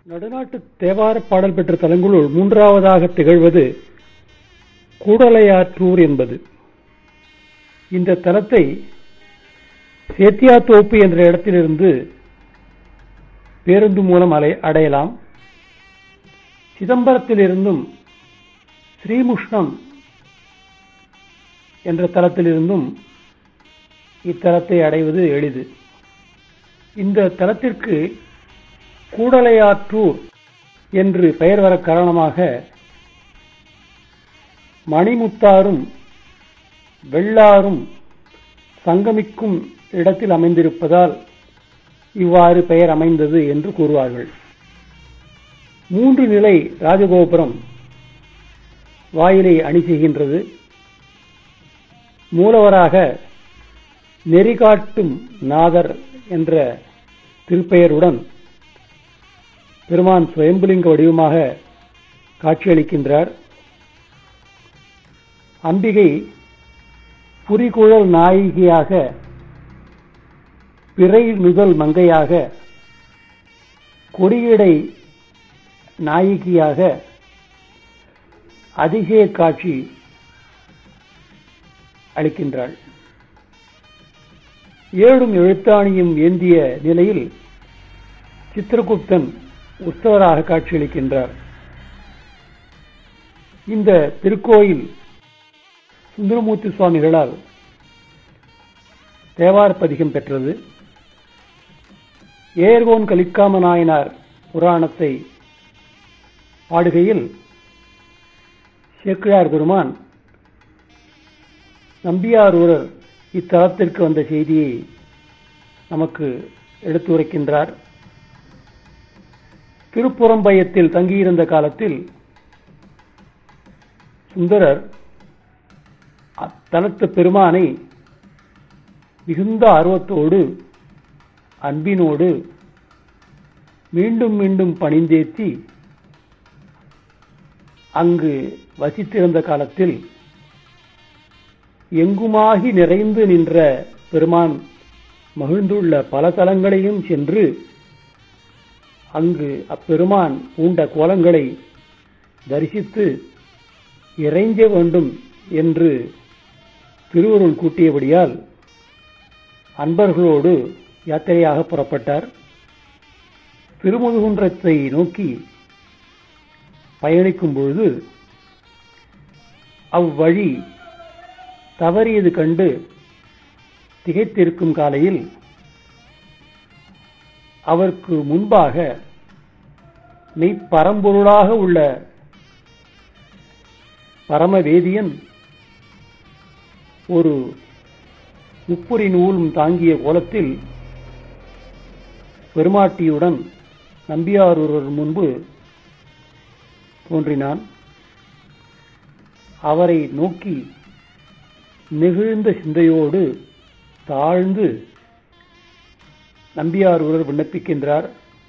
நடுநாட்டு தேவார பாடல் பெற்ற தலங்களுள் மூன்றாவதாக திகழ்வது கூடலையாற்றூர் என்பது இந்த தலத்தை சேத்தியாத்தோப்பு என்ற இடத்திலிருந்து பேருந்து மூலம் அலை அடையலாம் சிதம்பரத்திலிருந்தும் ஸ்ரீமுஷ்ணம் என்ற தலத்திலிருந்தும் இத்தலத்தை அடைவது எளிது இந்த தலத்திற்கு கூடலையாற்றூர் என்று பெயர் வர காரணமாக மணிமுத்தாரும் வெள்ளாரும் சங்கமிக்கும் இடத்தில் அமைந்திருப்பதால் இவ்வாறு பெயர் அமைந்தது என்று கூறுவார்கள் மூன்று நிலை ராஜகோபுரம் வாயிலை அணி செய்கின்றது மூலவராக நெறிகாட்டும் நாதர் என்ற திருப்பெயருடன் பெருமான் சுயம்புலிங்க வடிவமாக காட்சியளிக்கின்றார் அம்பிகை புரிகுழல் நாயகியாக பிறை நுதல் மங்கையாக கொடியடை நாயகியாக அதிசய காட்சி அளிக்கின்றாள் ஏழும் எழுத்தாணியும் ஏந்திய நிலையில் சித்திரகுப்தன் உற்சவராக காட்சியளிக்கின்றார் இந்த திருக்கோயில் சுந்தரமூர்த்தி சுவாமிகளால் தேவார பதிகம் பெற்றது ஏர்கோன் கலிக்காம நாயனார் புராணத்தை பாடுகையில் சேக்கிழார் பெருமான் நம்பியாரூரர் இத்தலத்திற்கு வந்த செய்தியை நமக்கு எடுத்துரைக்கின்றார் திருப்புறம்பயத்தில் தங்கியிருந்த காலத்தில் சுந்தரர் அத்தலத்து பெருமானை மிகுந்த ஆர்வத்தோடு அன்பினோடு மீண்டும் மீண்டும் பணிந்தேத்தி அங்கு வசித்திருந்த காலத்தில் எங்குமாகி நிறைந்து நின்ற பெருமான் மகிழ்ந்துள்ள பல தலங்களையும் சென்று அங்கு அப்பெருமான் பூண்ட கோலங்களை தரிசித்து இறைஞ்ச வேண்டும் என்று திருவருள் கூட்டியபடியால் அன்பர்களோடு யாத்திரையாக புறப்பட்டார் திருமுதுகுன்றத்தை நோக்கி பயணிக்கும் பொழுது அவ்வழி தவறியது கண்டு திகைத்திருக்கும் காலையில் அவருக்கு முன்பாக மெய்ப்பரம்பொருளாக உள்ள பரமவேதியன் ஒரு முப்புரி நூலும் தாங்கிய கோலத்தில் பெருமாட்டியுடன் நம்பியாரூரர் முன்பு தோன்றினான் அவரை நோக்கி நெகிழ்ந்த சிந்தையோடு தாழ்ந்து நம்பியாரூரர் விண்ணப்பிக்கின்றார்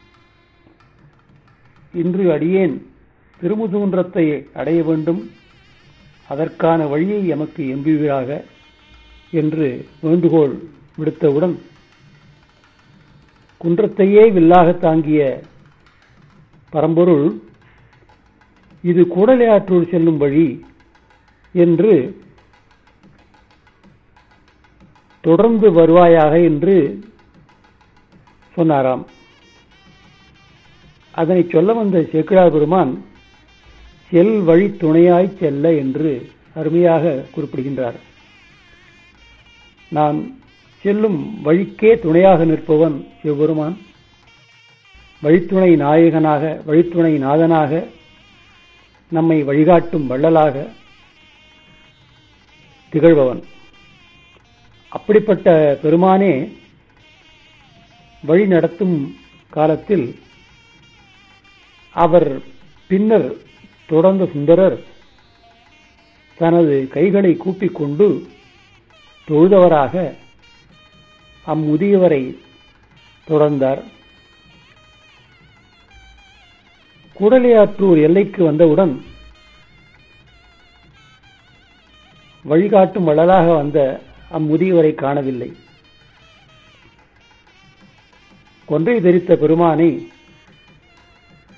இன்று அடியேன் திருமுதுகுன்றத்தை அடைய வேண்டும் அதற்கான வழியை எமக்கு எம்புவீராக என்று வேண்டுகோள் விடுத்தவுடன் குன்றத்தையே வில்லாக தாங்கிய பரம்பொருள் இது கூடலையாற்றூர் செல்லும் வழி என்று தொடர்ந்து வருவாயாக என்று சொன்னாராம் அதனை சொல்ல வந்த சேக்கிழார் பெருமான் செல் வழி துணையாய் செல்ல என்று அருமையாக குறிப்பிடுகின்றார் நான் செல்லும் வழிக்கே துணையாக நிற்பவன் சிவபெருமான் வழித்துணை நாயகனாக வழித்துணை நாதனாக நம்மை வழிகாட்டும் வள்ளலாக திகழ்பவன் அப்படிப்பட்ட பெருமானே வழி நடத்தும் காலத்தில் அவர் பின்னர் தொடர்ந்த சுந்தரர் தனது கைகளை கூப்பிக் கொண்டு தொழுதவராக அம்முதியவரை தொடர்ந்தார் கூடலையாற்றூர் எல்லைக்கு வந்தவுடன் வழிகாட்டும் வள்ளலாக வந்த அம்முதியவரை காணவில்லை கொன்றை தரித்த பெருமானை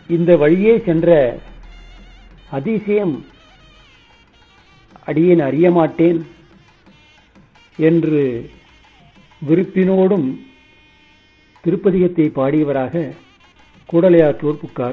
இந்த வழியே சென்ற அதிசயம் அடியேன் அறிய மாட்டேன் என்று விருப்பினோடும் திருப்பதிகத்தை பாடியவராக கூடலையாற்றூர் புக்கார்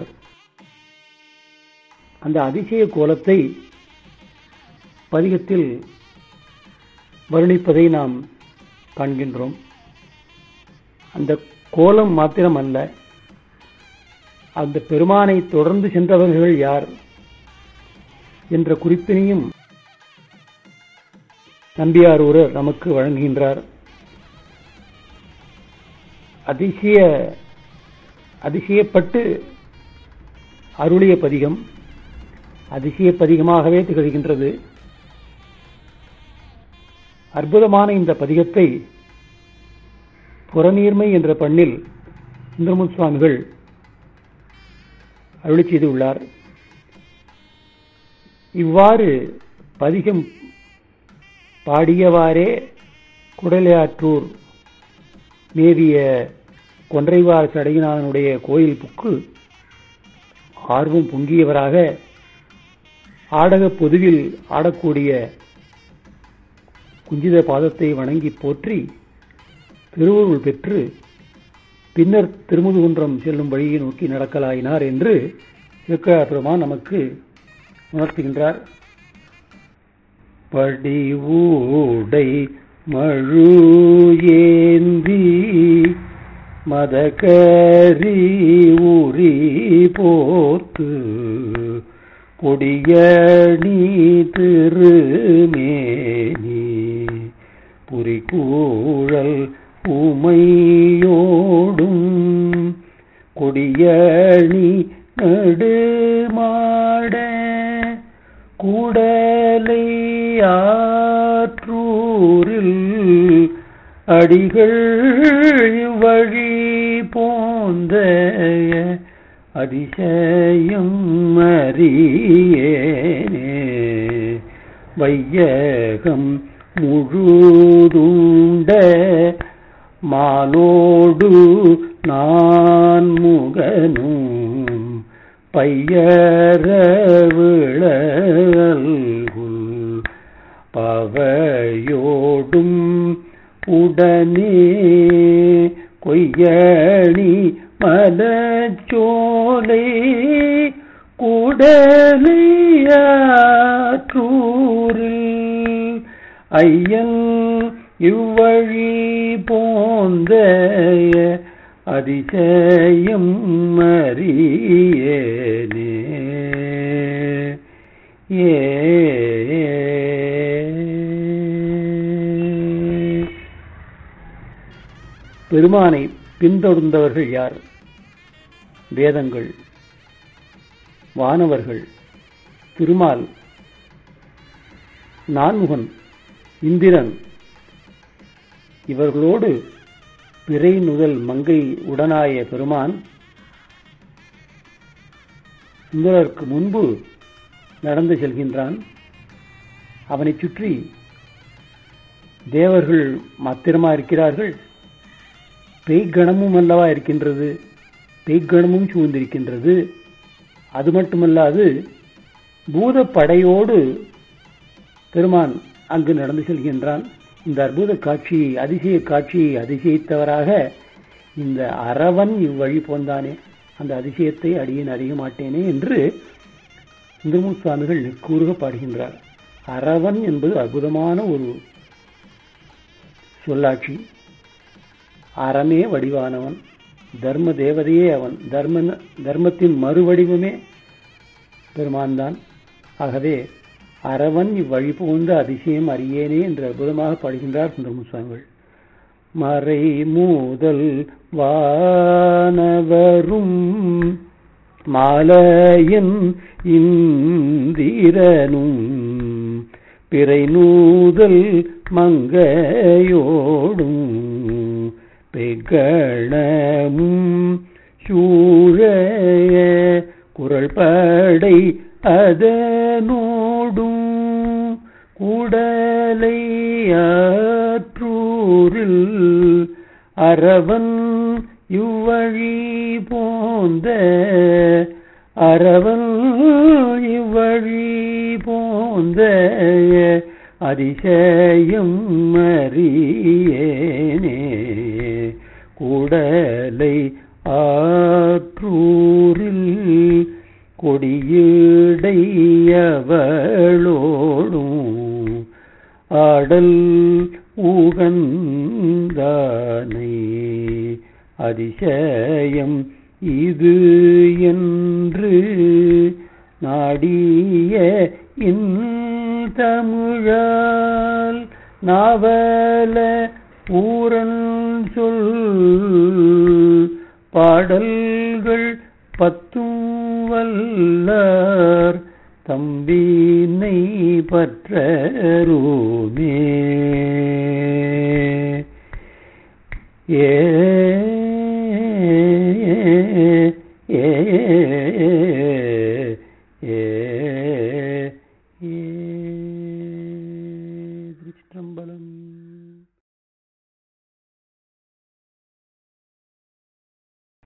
அந்த அதிசய கோலத்தை பதிகத்தில் வருணிப்பதை நாம் காண்கின்றோம் அந்த கோலம் மாத்திரம் அல்ல அந்த பெருமானை தொடர்ந்து சென்றவர்கள் யார் என்ற குறிப்பினையும் நம்பியார் ஒருவர் நமக்கு வழங்குகின்றார் அதிசய அதிசயப்பட்டு அருளிய பதிகம் அதிசய பதிகமாகவே திகழ்கின்றது அற்புதமான இந்த பதிகத்தை புறநீர்மை என்ற பண்ணில் சுந்தரமுன் சுவாமிகள் அருளி செய்துள்ளார் இவ்வாறு பதிகம் பாடியவாறே குடலையாற்றூர் மேவிய கொன்றைவார் சடையினானுடைய கோயில் புக்கு ஆர்வம் பொங்கியவராக ஆடக பொதுவில் ஆடக்கூடிய குஞ்சித பாதத்தை வணங்கி போற்றி திருவுருள் பெற்று பின்னர் திருமுதுகுன்றம் செல்லும் வழியை நோக்கி நடக்கலாயினார் என்று திருக்கழார் பெருமான் நமக்கு உணர்த்துகின்றார் படிவூடை மழு ஏந்தி மதகரி உரி போர்த்து பொடியணி திருமேனி புரிகூழல் உமையோடும் கொடியணி நடுமாட கூடலை ஆற்றூரில் அடிகள் வழி போந்த அதிசயம் அறியேனே வையகம் முழுதுண்ட மாலோடு நான் முகனும் பையர விழல்குள் பவையோடும் உடனே கொய்யணி மலச்சோலை கூடலையாற்றூரில் ஐயன் இவ்வழி போந்த அதிசயம் அறியேனே ஏ பெருமானை பின்தொடர்ந்தவர்கள் யார் வேதங்கள் வானவர்கள் திருமால் நான்முகன் இந்திரன் இவர்களோடு பிறை நுதல் மங்கை உடனாய பெருமான் சுந்தரருக்கு முன்பு நடந்து செல்கின்றான் அவனைச் சுற்றி தேவர்கள் மாத்திரமா இருக்கிறார்கள் பேய்கணமும் அல்லவா இருக்கின்றது பேய்கணமும் சூழ்ந்திருக்கின்றது அது மட்டுமல்லாது பூதப்படையோடு பெருமான் அங்கு நடந்து செல்கின்றான் இந்த அற்புத காட்சியை அதிசய காட்சியை அதிசயித்தவராக இந்த அரவன் இவ்வழி போந்தானே அந்த அதிசயத்தை அடியேன் அறிய மாட்டேனே என்று சுந்தரமூர் சுவாமிகள் நெக்கூறுக பாடுகின்றார் அரவன் என்பது அற்புதமான ஒரு சொல்லாட்சி அறமே வடிவானவன் தர்ம தேவதையே அவன் தர்ம தர்மத்தின் மறுவடிவமே பெருமான் தான் ஆகவே அரவன் இவ்வழி புகுந்த அதிசயம் அறியேனே என்று அற்புதமாக பாடுகின்றார் சுந்தரமு சுவாமிகள் மறை மூதல் வானவரும் மாலையன் இந்திரனும் பிறை நூதல் மங்கையோடும் பெகணமும் சூழைய குரல் படை அதனோடும் கூடலை ஆற்றூரில் அரவன் இவ்வழி போந்த அறவல் இவ்வழி போந்த அதிசயம் அறியேனே கூடலை ஆற்றூரில் கொடியடையவளோடும் ஆடல் ஊகந்தானை அதிசயம் இது என்று நாடிய இன் தமிழால் நாவல ஊரன் சொல் பாடல்கள் பத்தும் வல்லார் தம்பினை பற்றருமே ஏ ஏ